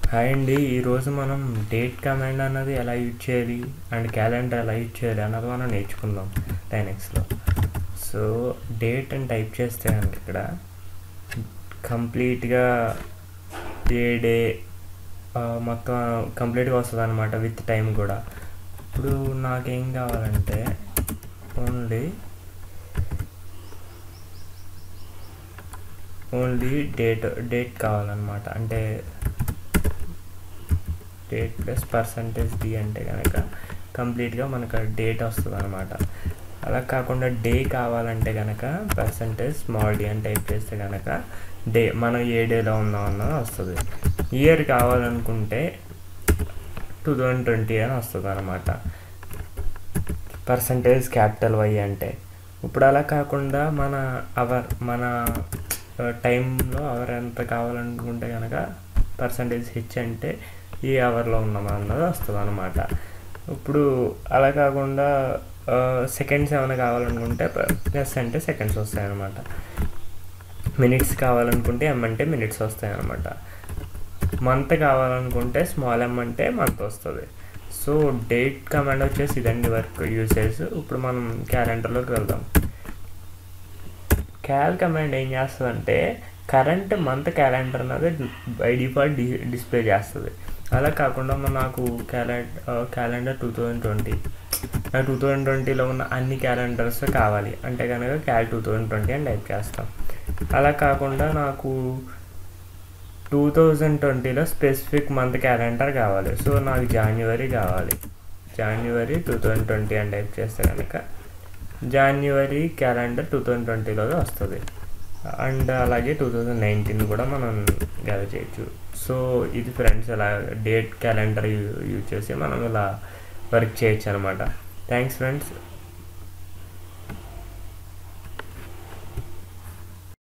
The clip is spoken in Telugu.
హాయ్ అండి ఈరోజు మనం డేట్ కమాండ్ అన్నది ఎలా యూజ్ చేయాలి అండ్ క్యాలెండర్ ఎలా యూజ్ చేయాలి అన్నది మనం నేర్చుకుందాం డైనెక్స్లో సో డేట్ అని టైప్ చేస్తే కనుక ఇక్కడ కంప్లీట్గా ఏ డే మొత్తం కంప్లీట్గా వస్తుంది అనమాట విత్ టైం కూడా ఇప్పుడు నాకేం కావాలంటే ఓన్లీ ఓన్లీ డేట్ డేట్ కావాలన్నమాట అంటే డేట్ ప్లస్ పర్సంటేజ్ డి అంటే కనుక కంప్లీట్గా మనకు డేట్ వస్తుంది అనమాట అలా కాకుండా డే కావాలంటే కనుక పర్సంటేజ్ స్మాల్ డి అని టైప్ చేస్తే కనుక డే మనం ఏ డేలో ఉన్నాం అన్నది వస్తుంది ఇయర్ కావాలనుకుంటే టూ థౌజండ్ ట్వంటీ అని వస్తుంది అనమాట పర్సంటేజ్ క్యాపిటల్ వై అంటే ఇప్పుడు అలా కాకుండా మన అవర్ మన టైంలో అవర్ ఎంత కావాలనుకుంటే కనుక పర్సంటేజ్ హెచ్ అంటే ఈ అవర్లో ఉన్నాం అన్నది వస్తుంది అనమాట ఇప్పుడు అలా కాకుండా సెకండ్స్ ఏమైనా కావాలనుకుంటే ఎస్ అంటే సెకండ్స్ వస్తాయి అనమాట మినిట్స్ కావాలనుకుంటే ఎం అంటే మినిట్స్ వస్తాయి అనమాట మంత్ కావాలనుకుంటే స్మాల్ ఎం అంటే మంత్ వస్తుంది సో డేట్ కమాండ్ వచ్చేసి ఇదండి వర్క్ యూసేజ్ ఇప్పుడు మనం క్యాలెండర్లోకి వెళ్దాం క్యాల్ కమాండ్ ఏం చేస్తుందంటే కరెంట్ మంత్ క్యాలెండర్ అనేది బై డిఫాల్ట్ డి డిస్ప్లే చేస్తుంది అలా కాకుండా నాకు calendar calendar two thousand twenty నాకు టూ థౌజండ్ ట్వంటీలో ఉన్న అన్ని క్యాలెండర్స్ కావాలి అంటే కనుక క్యాల్ టూ థౌజండ్ ట్వంటీ అని టైప్ చేస్తాం అలా కాకుండా నాకు టూ థౌజండ్ ట్వంటీలో స్పెసిఫిక్ మంత్ క్యాలెండర్ కావాలి సో నాకు జాన్యువరి కావాలి జాన్యువరి టూ థౌజండ్ ట్వంటీ అని టైప్ చేస్తే కనుక జాన్యువరి క్యాలెండర్ టూ థౌజండ్ ట్వంటీలో వస్తుంది అండ్ అలాగే టూ థౌజండ్ నైన్టీన్ కూడా మనం గ్యాదర్ చేయొచ్చు సో ఇది ఫ్రెండ్స్ ఇలా డేట్ క్యాలెండర్ యూజ్ చేసి మనం ఇలా వర్క్ చేయొచ్చు అనమాట థ్యాంక్స్ ఫ్రెండ్స్